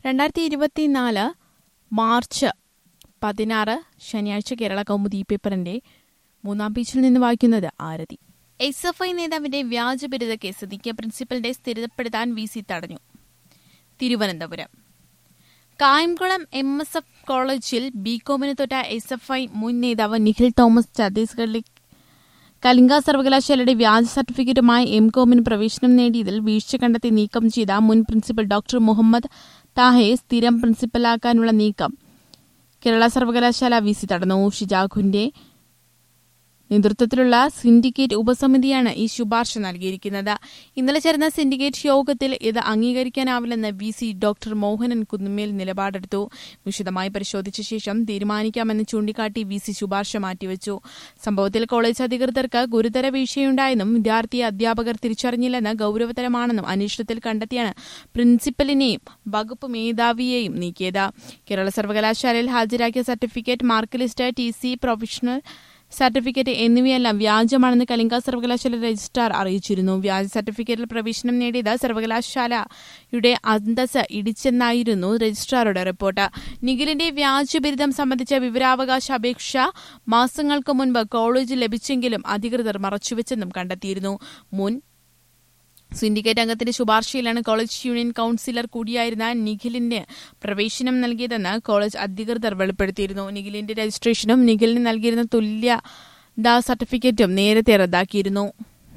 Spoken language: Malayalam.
രണ്ടായിരത്തി ഇരുപത്തിനാല് മാർച്ച് പതിനാറ് ശനിയാഴ്ച കേരള കൗമുദി പേപ്പറിന്റെ മൂന്നാം പേജിൽ നിന്ന് വായിക്കുന്നത് ആരതി എസ് എഫ് ഐ നേതാവിന്റെ വ്യാജബിരുദ കേസ് ദിക്ക പ്രിൻസിപ്പലിന്റെ സ്ഥിരപ്പെടുത്താൻ വി സി തടഞ്ഞു Thiruvananthapuram Kayamkulam M S F കോളേജിൽ ബികോമിന് തൊട്ട എസ് എഫ് ഐ മുൻ നേതാവ് നിഖിൽ തോമസ് ഛത്തീസ്ഗഡിലെ കലിംഗ സർവകലാശാലയുടെ വ്യാജ സർട്ടിഫിക്കറ്റുമായി എം കോമിന് പ്രവേശനം നേടിയതിൽ വീഴ്ച കണ്ടെത്തി നീക്കം ചെയ്ത മുൻ പ്രിൻസിപ്പൽ ഡോക്ടർ മുഹമ്മദ് താഹയെ സ്ഥിരം പ്രിൻസിപ്പലാക്കാനുള്ള നീക്കം കേരള സർവകലാശാല വി സി തടഞ്ഞു ഷിജാഖുന്റെ നേതൃത്വത്തിലുള്ള സിൻഡിക്കേറ്റ് ഉപസമിതിയാണ് ഈ ശുപാർശ നൽകിയിരിക്കുന്നത് ഇന്നലെ ചേർന്ന സിൻഡിക്കേറ്റ് യോഗത്തിൽ ഇത് അംഗീകരിക്കാനാവില്ലെന്ന് V C doctor Mohanan Kunnummel നിലപാടെടുത്തു വിശദമായി പരിശോധിച്ച ശേഷം തീരുമാനിക്കാമെന്ന് ചൂണ്ടിക്കാട്ടി വി സി ശുപാർശ മാറ്റിവെച്ചു സംഭവത്തിൽ കോളേജ് അധികൃതർക്ക് ഗുരുതര വീഴ്ചയുണ്ടായെന്നും വിദ്യാർത്ഥിയെ അധ്യാപകർ തിരിച്ചറിഞ്ഞില്ലെന്ന് ഗൌരവതരമാണെന്നും അന്വേഷണത്തിൽ കണ്ടെത്തിയാണ് പ്രിൻസിപ്പലിനെയും വകുപ്പ് മേധാവിയെയും നീക്കിയത് കേരള സർവകലാശാലയിൽ ഹാജരാക്കിയ certificate mark list T C professional certificate എന്നിവയെല്ലാം വ്യാജമാണെന്ന് കലിംഗ സർവകലാശാല രജിസ്ട്രാർ അറിയിച്ചിരുന്നു വ്യാജ സർട്ടിഫിക്കറ്റിൽ പ്രവേശനം നേടിയത് സർവകലാശാലയുടെ അന്തസ് ഇടിച്ചെന്നായിരുന്നു രജിസ്ട്രാറുടെ റിപ്പോർട്ട് നിഖിലിന്റെ വ്യാജ ബിരുദം സംബന്ധിച്ച വിവരാവകാശ അപേക്ഷ മാസങ്ങൾക്ക് മുൻപ് കോളേജിൽ ലഭിച്ചെങ്കിലും അധികൃതർ മറച്ചുവെച്ചെന്നും കണ്ടെത്തിയിരുന്നു മുൻ സിൻഡിക്കേറ്റ് അംഗത്തിന്റെ ശുപാർശയിലാണ് കോളേജ് യൂണിയൻ കൌൺസിലർ കൂടിയായിരുന്ന നിഖിലിന് പ്രവേശനം നൽകിയതെന്ന് കോളേജ് അധികൃതർ വെളിപ്പെടുത്തിയിരുന്നു നിഖിലിന്റെ രജിസ്ട്രേഷനും നിഖിലിന് നൽകിയിരുന്ന തുല്യതാ സർട്ടിഫിക്കറ്റും നേരത്തെ റദ്ദാക്കിയിരുന്നു